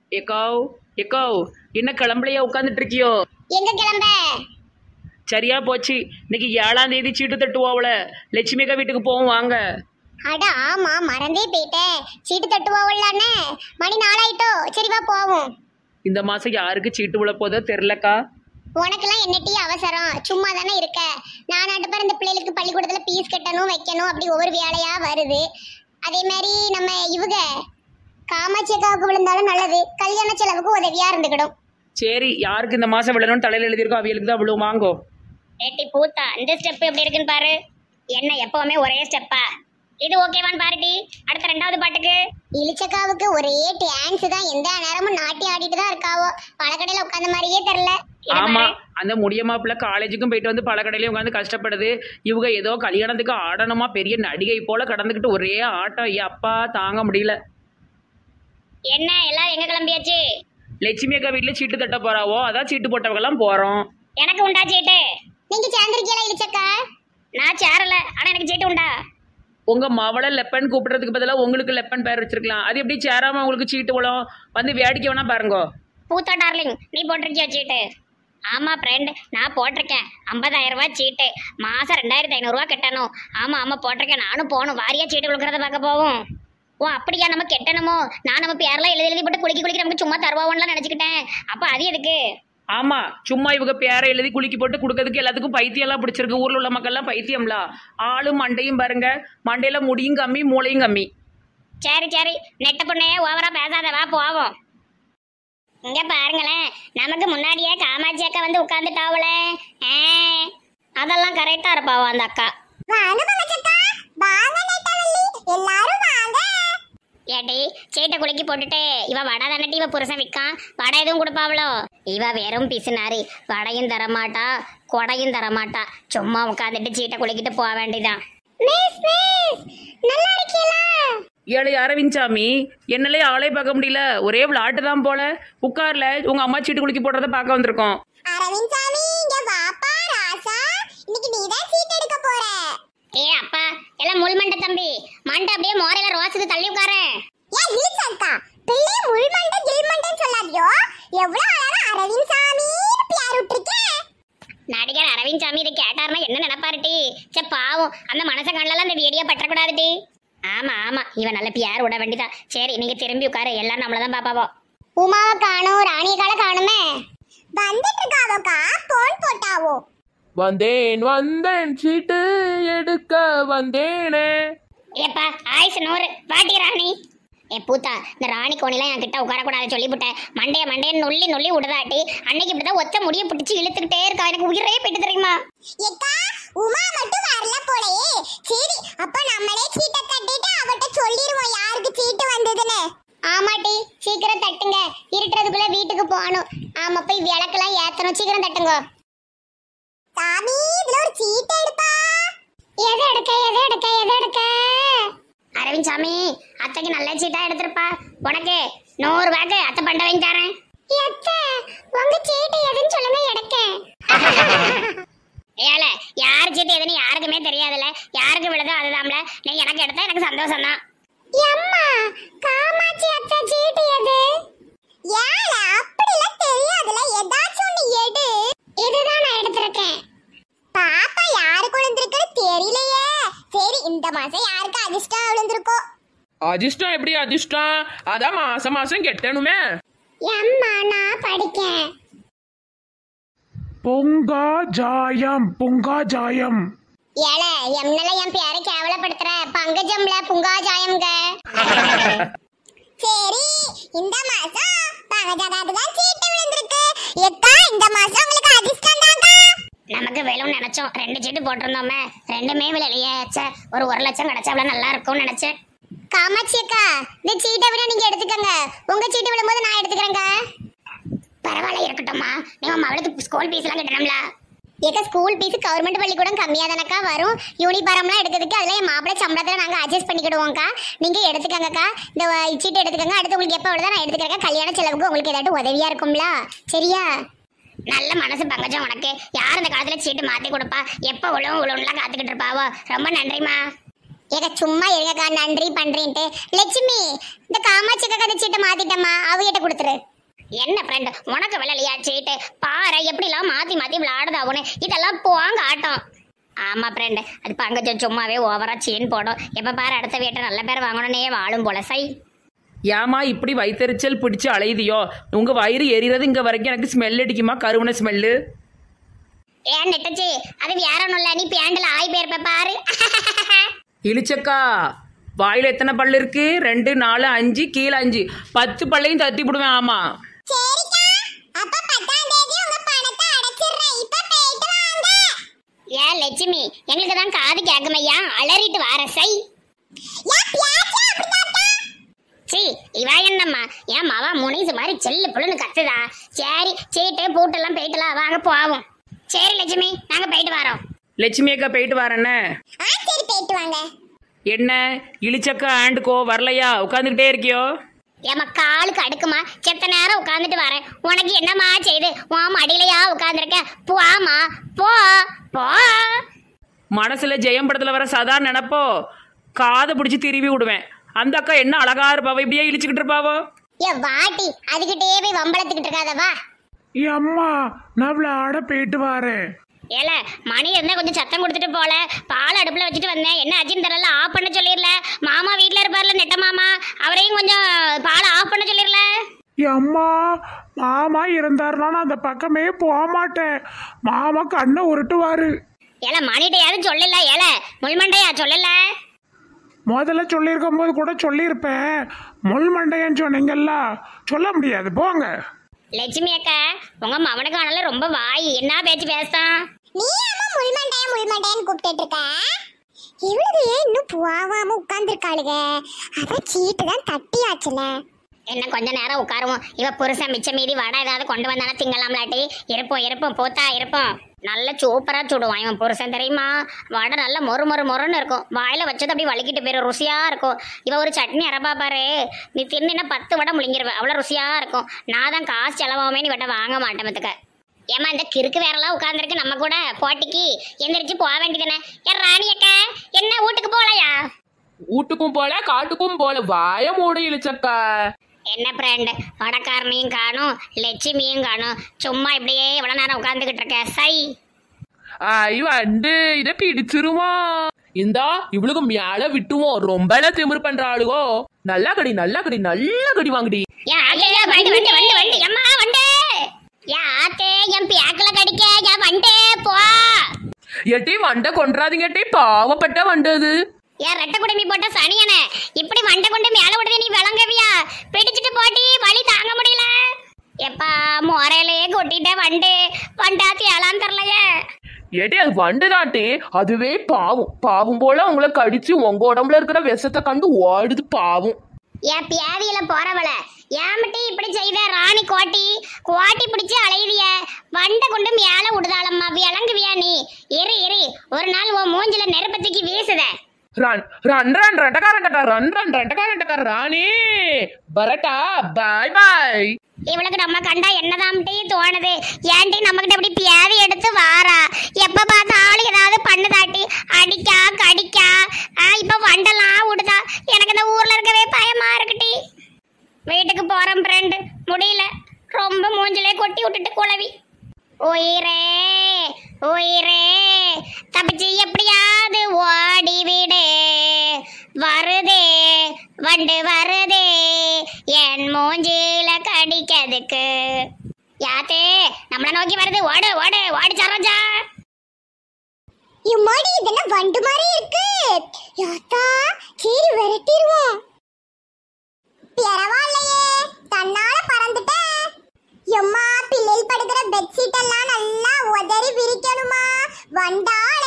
எக்காவ் எக்காவ் என்ன கிளம்பலையா உட்காந்துட்டு இருக்கியோ எங்க கிளம்ப சரியா போச்சு இன்னைக்கு ஏழாம் தேதி சீட்டு தட்டுவாவுல லட்சுமிக்கா வீட்டுக்கு போவோம் வாங்க அட ஆமா மறந்தே போயிட்டேன் சீட்டு தட்டுவோம்லானே மணி நாளாயிட்டோ சரி வா போவோம் இந்த மாசம் யாருக்கு சீட்டு விழ போதோ தெரிலக்கா உனக்கெல்லாம் என்னட்டி அவசரம் சும்மா தானே இருக்க நான் நாட்டு பாரு இந்த பிள்ளைகளுக்கு பள்ளிக்கூடத்துல பீஸ் கட்டணும் வைக்கணும் அப்படி ஒவ்வொரு வேலையா வருது அதே மாதிரி நம்ம இவங்க காமாட்சி அக்காவுக்கு விழுந்தாலும் நல்லது கல்யாண செலவுக்கு உதவியா இருந்துக்கிடும் சரி யாருக்கு இந்த மாசம் விழணும்னு தலையில எழுதியிருக்கோ அவியலுக்கு தான் விழுவும் வாங்கோ ஏட்டி பூத்தா இந்த ஸ்டெப் எப்படி இருக்குன்னு பாரு என்ன எப்பவுமே ஒரே ஸ்டெப்பா இது ஓகேவான்னு பாருடி அடுத்த ரெண்டாவது பாட்டுக்கு இளிச்சக்காவுக்கு ஒரே டான்ஸ் தான் எந்த நேரமும் நாட்டி ஆடிட்டு தான் இருக்காவோ பழக்கடையில உட்காந்த மாதிரியே தெரியல இது ஆமா பாரு. அந்த முடியமா பிள்ளை காலேஜுக்கும் போயிட்டு வந்து பழக்கடையிலையும் உட்காந்து கஷ்டப்படுது இவங்க ஏதோ கல்யாணத்துக்கு ஆடணுமா பெரிய நடிகை போல கடந்துக்கிட்டு ஒரே ஆட்டம் ஐயா அப்பா தாங்க முடியல என்ன எல்லாம் எங்க கிளம்பியாச்சு லட்சுமி அக்கா வீட்டுல சீட்டு தட்ட போறாவோ அதான் சீட்டு போட்டவங்கெல்லாம் போறோம் எனக்கு உண்டா சீட்டு நீங்க சேர்ந்திருக்கீங்களா இளிச்சக்கா நான் சேரல ஆனா எனக்கு சீட்டு உண்டா உங்க மவளை லெப்பன் கூப்பிடுறதுக்கு பதிலாக உங்களுக்கு லெப்பன் பேர் வச்சிருக்கலாம் அது எப்படி சேராம உங்களுக்கு சீட்டு விழும் வந்து வேடிக்கை வேணா பாருங்கோ பூத்தா டார்லிங் நீ போட்டிருக்கியா சீட்டு ஆமா ஃப்ரெண்ட் நான் போட்டிருக்கேன் ஐம்பதாயிரம் ரூபாய் சீட்டு மாசம் ரெண்டாயிரத்தி ஐநூறுரூவா கட்டணும் ஆமா ஆமா போட்டிருக்கேன் நானும் போகணும் வாரியா சீட்டு கொடுக்குறத பார்க்க போவோம் ஓ அப்படியா நம்ம கெட்டணுமோ நான் நம்ம பேர்லாம் எழுதி எழுதி போட்டு குளிக்க குளிக்க நமக்கு சும்மா தருவாவோன்லாம் நினச்சிக்கிட்டேன் அப்போ அது எதுக்கு ஆமா சும்மா இவங்க பேரை எழுதி குலுக்கி போட்டு கொடுக்கறதுக்கு எல்லாத்துக்கும் பைத்தியம் எல்லாம் பிடிச்சிருக்கு ஊர்ல உள்ள மக்கள்லாம் பைத்தியம்ல ஆளும் மண்டையும் பாருங்க மண்டையில முடியும் கம்மி மூளையும் கம்மி சரி சரி நெட்ட பொண்ணே ஓவரா பேசாத வா போவோம் இங்க பாருங்களேன் நமக்கு முன்னாடியே காமாட்சி அக்கா வந்து உட்காந்துட்டாவளே அதெல்லாம் கரெக்டா இருப்பாவோ அந்த அக்கா ஏடி சீட்டை குலுக்கி போட்டுட்டு இவ வடை தானட்டி இவ புருஷன் விற்கான் வடை எதுவும் கொடுப்பாவளோ இவ வெறும் பிசுனாரி வடையும் தரமாட்டா கொடையும் தரமாட்டா சும்மா உட்காந்துட்டு சீட்டை குலுக்கிட்டு போக வேண்டியதான் நல்லா இருக்கீங்களா ஏழை அரவிந்த்சாமி என்னாலே ஆளே பார்க்க முடியல ஒரே விளாட்டு தான் போல உட்கார்ல உங்க அம்மா சீட்டு குலுக்கி போடுறத பார்க்க வந்திருக்கோம் அரவிந்த் சாமி இங்க வாப்பா ராசா இன்னைக்கு நீ தான் சீட் எடுக்க போற ஏ அப்பா எல்லாம் முள்மண்ட தம்பி மண்டை அப்படியே மோரையில ரோஸுக்கு தள்ளி உட்காரு ஏ இழுச்சக்கா பிள்ளை முள்மண்ட கில்மண்டன்னு சொல்லாதியோ எவ்வளவு அழகா அரவிந்த் சாமி பேர் விட்டுருக்கே நடிகர் அரவிந்த் சாமி இதை கேட்டாருன்னா என்ன நினைப்பாருட்டி சே பாவம் அந்த மனச கண்ணலாம் அந்த வீடியோ பற்றக்கூடாதுடி ஆமா ஆமா இவன் நல்ல பியார் விட வேண்டியதான் சரி நீங்க திரும்பி உட்காரு எல்லாரும் நம்மள தான் பாப்பாவோ உமாவை காணும் ராணிய கால காணுமே வந்துட்டு இருக்காவோக்கா போன் போட்டாவோ வந்தேன் வந்தேன் சீட்டு எடுக்க வந்தேனே ஏப்பா ஆயுசு நூறு வாட்டி ராணி ஏ பூத்தா இந்த ராணி கோணிலாம் என் கிட்ட உட்காரக்கூடாது சொல்லிவிட்டேன் மண்டைய மண்டைய நொல்லி நொல்லி விடுதாட்டி அன்னைக்கு இப்படிதான் ஒத்த முடிய பிடிச்சி இழுத்துக்கிட்டே இருக்கா எனக்கு உயிரே போயிட்டு தெரியுமா ஏக்கா உமா மட்டும் வரல போலயே சரி அப்ப நம்மளே சீட்டை கட்டிட்டு அவட்ட சொல்லிருவோம் யாருக்கு சீட்டு வந்ததுன்னு ஆமாட்டி சீக்கிரம் தட்டுங்க இருட்டுறதுக்குள்ள வீட்டுக்கு போகணும் ஆமா போய் விளக்கெல்லாம் ஏத்தணும் சீக்கிரம் தட்டுங்க சாமி இதுல ஒரு சீட்டு எடுப்பா எதை எடுக்க எதை எடுக்க எதை எடுக்க அரவிந்த் சாமி அத்தைக்கு நல்ல சீட்டா எடுத்திருப்பா உனக்கு நூறு ரூபாய்க்கு அத்தை பண்ட வாங்கி தரேன் உங்க சீட்டு எதுன்னு சொல்லுங்க எடுக்கேன் ஏல யார் சீட்டு எதுன்னு யாருக்குமே தெரியாதுல்ல யாருக்கு விழுதோ அதுதான்ல நீ எனக்கு எடுத்தா எனக்கு சந்தோஷம் தான் அம்மா காமாட்சி அத்தை சீட்டு எது ஏல அப்படிலாம் தெரியாதுல ஏதாச்சும் ஒண்ணு எடு இதுதான் நான் எடுத்திருக்கேன் பாப்பா யாரு குழந்திருக்குன்னு தெரியலையே சரி இந்த மாசம் யாருக்கு அதிர்ஷ்டம் விழுந்திருக்கோ அதிர்ஷ்டம் எப்படி அதிர்ஷ்டம் அதான் மாசம் மாசம் கெட்டணுமே அம்மா நான் படிக்கேன் பொங்கா ஜாயம் பொங்கா ஜாயம் ஏல எம்னால என் பேரை கேவலப்படுத்துற பங்கஜம்ல புங்காஜாயம்ங்க சரி இந்த மாசம் பகஜாதாக்கு தான் சீட்டு விழுந்திருக்கு எக்கா இந்த மாசம் உங்களுக்கு அதிர்ஷ்டம் தான்க்கா நமக்கு வேணும்னு நினைச்சோம் ரெண்டு சீட்டு போட்டிருந்தோமே ரெண்டுமே விலையே ச்சே ஒரு ஒரு லட்சம் கிடைச்சா அவ்வளவு நல்லா இருக்கும்னு நினைச்சேன் காமாட்சி அக்கா இந்த சீட்டை விட நீங்க எடுத்துக்கங்க உங்க சீட்டு விடும்போது நான் எடுத்துக்கிறேங்க பரவாயில்ல இருக்கட்டும்மா நீ உன் அவளுக்கு ஸ்கூல் ஃபீஸ் எல்லாம் கட்டணும்ல ஏக்கா ஸ்கூல் ஃபீஸ் கவர்மெண்ட் பள்ளிக்கூடம் கம்மியா தானக்கா வரும் யூனிஃபார்ம்லாம் எடுக்கிறதுக்கு அதில் என் மாப்பிள்ளை சம்பளத்தில் நாங்கள் அட்ஜஸ்ட் பண்ணிக்கிடுவோம்க்கா நீங்கள் எடுத்துக்கங்கக்கா இந்த வ- சீட்டு எடுத்துக்கங்க அடுத்து உங்களுக்கு எப்போ விடுதோ நான் எடுத்துக்கிறேன் கல்யாண செலவுக்கு உங்களுக்கு ஏதாட்டும் உதவியாக இருக்கும்ல சரியா நல்ல மனசு பங்கஜம் உனக்கு யார் இந்த காலத்துல சீட்டு மாத்தி கொடுப்பா எப்ப உழவும் உழவுலாம் காத்துக்கிட்டு இருப்பாவோ ரொம்ப நன்றிமா ஏக சும்மா இருங்கக்கா நன்றி பண்றேன்ட்டு லட்சுமி இந்த காமாட்சி கதை சீட்டை மாத்திட்டம்மா அவகிட்ட கொடுத்துரு என்ன ஃப்ரெண்ட் உனக்கு விளையாடியா சீட்டு பாரு எப்படிலாம் மாத்தி மாத்தி விளையாடுதா அவனு இதெல்லாம் போங்க ஆட்டம் ஆமா ஃப்ரெண்ட் அது பங்கஜம் சும்மாவே ஓவரா சீன் போடும் எப்ப பாரு அடுத்த வீட்டை நல்ல பேர் வாங்கணும்னே வாழும் போல சை ஏமா இப்படி வயிற்றுச்சல் பிடிச்சி அலையுதியோ உங்க வயிறு எரியறது இங்க வரைக்கும் எனக்கு ஸ்மெல் அடிக்குமா கருவன ஸ்மெல்லு ஏன் நெட்டச்சி அது வேற ஒண்ணும் இல்ல நீ பேண்டில் ஆய் போயிருப்ப பாரு இழிச்சக்கா வாயில எத்தனை பல்லு இருக்கு ரெண்டு நாலு அஞ்சு கீழே அஞ்சு பத்து பல்லையும் தத்தி விடுவேன் ஆமா சரிக்கா அப்ப பத்தாம் தேதி உங்க பணத்தை அடைச்சிடுறேன் இப்ப போயிட்டு வாங்க ஏன் லட்சுமி எங்களுக்கு தான் காது கேட்குமையா அலறிட்டு வார சை ஏன் பியாச்சே அப்படிதாக்கா சி இவா என்னம்மா ஏன் மாவா முனிசு மாதிரி செல்லு புள்ளுன்னு கத்துதா சரி சீட்டு பூட்டெல்லாம் போயிட்டுலாம் வாங்க போவோம் சரி லட்சுமி நாங்க போயிட்டு வரோம் லட்சுமி அக்கா போயிட்டு வரேன்னு ஆ சரி போயிட்டு வாங்க என்ன இழிச்சக்கா ஆண்டுக்கோ வரலையா உட்காந்துக்கிட்டே இருக்கியோ ஏம்மா காலுக்கு அடுக்குமா செத்த நேரம் உட்காந்துட்டு வரேன் உனக்கு என்னம்மா செய்து உன் மடியிலையா உட்காந்துருக்க போமா போ போ மனசுல ஜெயம் படத்துல வர சதா நினப்போ காதை பிடிச்சி திருவி விடுவேன் அந்த அக்கா என்ன அழகா இருப்பாவோ இப்படியே இழிச்சுக்கிட்டு இருப்பாவோ ஏ வாட்டி அதுகிட்டே போய் வம்பளத்துக்கிட்டு இருக்காத வா அம்மா நான் விளையாட போயிட்டு வரேன் ஏல மணி இருந்தா கொஞ்சம் சத்தம் கொடுத்துட்டு போல பால் அடுப்புல வச்சுட்டு வந்தேன் என்ன அஜின் தரல ஆஃப் பண்ண சொல்லிடல மாமா வீட்ல இருப்பார்ல நெட்ட மாமா அவரையும் கொஞ்சம் பால் ஆஃப் பண்ண சொல்லிடல அம்மா மாமா இருந்தாருன்னா நான் அந்த பக்கமே போக மாட்டேன் மாமா கண்ணை உருட்டுவாரு ஏல மணிகிட்ட யாரும் சொல்லல ஏல முள்மண்டையா சொல்லல முதல்ல சொல்லியிருக்கும் போது கூட சொல்லியிருப்பேன் முள் மண்டையன்னு சொன்னீங்கல்ல சொல்ல முடியாது போங்க லட்சுமி அக்கா உங்க மவனுக்கு ஆனால ரொம்ப வாய் என்ன பேச்சு பேசுதான் நீ அம்மா முள்மண்டைய முள்மண்டையன்னு கூப்பிட்டுட்டு இருக்க இவளுக்கு ஏன் இன்னும் போவாம உட்கார்ந்துருக்காளுக அதான் சீட்டு தான் தட்டியாச்சுல என்ன கொஞ்ச நேரம் உட்காருவோம் இவ புருஷன் மிச்ச மீதி வடை ஏதாவது கொண்டு வந்தானா திங்கலாம்லாட்டி இருப்போம் இருப்போம் போத்தா இருப்போம் நல்ல சூப்பரா சுடுவான் இவன் புருஷன் தெரியுமா வடை நல்ல மொறு மொறு மொறுன்னு இருக்கும் வாயில வச்சது அப்படியே வலிக்கிட்டு போயிடும் ருசியா இருக்கும் இவ ஒரு சட்னி அரைப்பா பாரு நீ தின்னுனா பத்து வடை முழுங்கிருவ அவ்வளவு ருசியா இருக்கும் நான் தான் காசு செலவாமே நீ வடை வாங்க மாட்டேன் மத்துக்க ஏமா இந்த கிறுக்கு வேறலாம் உட்காந்துருக்கு நம்ம கூட போட்டிக்கு எந்திரிச்சு போக வேண்டியதுனே ஏன் ராணி அக்கா என்ன வீட்டுக்கு போகலையா வீட்டுக்கும் போல காட்டுக்கும் போல வாய மூட இழிச்சக்கா என்ன ஃப்ரெண்ட் வடக்காரனையும் காணும் லட்சுமியும் காணும் சும்மா இப்படியே இவ்வளோ நேரம் உட்காந்துக்கிட்டு இருக்க சை ஐ வந்து இத பிடிச்சிருமா இந்தா இவளுக்கு மேல விட்டுவோம் ரொம்ப திமிரு பண்ற ஆளுகோ நல்லா கடி நல்லா கடி நல்லா கடி வாங்குடி ஏன் ஐயா வண்டு வண்டு வண்டு வண்டு எம்மா வண்டு ஏன் ஆத்தே என் பேக்கில் கடிக்க ஏன் வண்டு போ எட்டி வண்டை கொன்றாதீங்க எட்டி பாவப்பட்ட வண்டது ஏன் ரெட்டை குடுமி போட்ட சனியனே இப்படி வண்டை கொண்டு மேல விடுது நீ விளங்கவியா பிடிச்சிட்டு போட்டி வலி தாங்க முடியல எப்பா மொரையிலேயே கொட்டிட்டே வண்டு வண்டாத்தி ஏழாம் தரலையே ஏட்டி அது வண்டு தாட்டி அதுவே பாவம் பாவம் போல உங்களை கடிச்சு உங்க உடம்புல இருக்கிற விஷத்தை கண்டு ஓடுது பாவம் ஏன் பியாதியில போறவள ஏமிட்டி இப்படி செய்த ராணி கோட்டி கோட்டி பிடிச்சு அலையுதிய வண்டை கொண்டு மேல விடுதாளம்மா விளங்குவியா நீ இரு இரு ஒரு நாள் உன் மூஞ்சில நெருப்பத்துக்கு வீசுத ரன் ரன் ரன் ரெண்டக்காரன்டக்கா ரன் ரன் ரெண்டக்காரன்டக்கா ராணி பரட்டா பாய் பாய் இவளுக்கு நம்ம கண்டா என்னதாம்ட்டி தோணுது ஏன்டி நம்மகிட்ட இப்படி பியாதி எடுத்து வாரா எப்ப பார்த்தாலும் ஏதாவது பண்ணுதாட்டி அடிக்கா கடிக்கா ஆ, இப்ப வண்டெல்லாம் விடுதா எனக்கு இந்த ஊர்ல இருக்கவே பயமா இருக்குடி வீட்டுக்கு போறேன் ஃப்ரெண்டு முடியல ரொம்ப மூஞ்சிலே கொட்டி விட்டுட்டு குழவி உயிரே உயிரே தப்பிச்சு எப்படியாவது ஓடி விடு வருதே வண்டு வருதே என் மூஞ்சில கடிக்கிறதுக்கு யாத்தே நம்மள நோக்கி வருது ஓடு ஓடு ஓடி சரோஜா இம்மாடி இதெல்லாம் வண்டு மாதிரி இருக்கு யாத்தா சரி விரட்டிடுவோம் பரவாயில்லையே தன்னால பறந்துட்டேன் எம்மா பிள்ளைகள் படுக்கிற பெட்ஷீட் எல்லாம் நல்லா உதறி விரிக்கணுமா வண்டா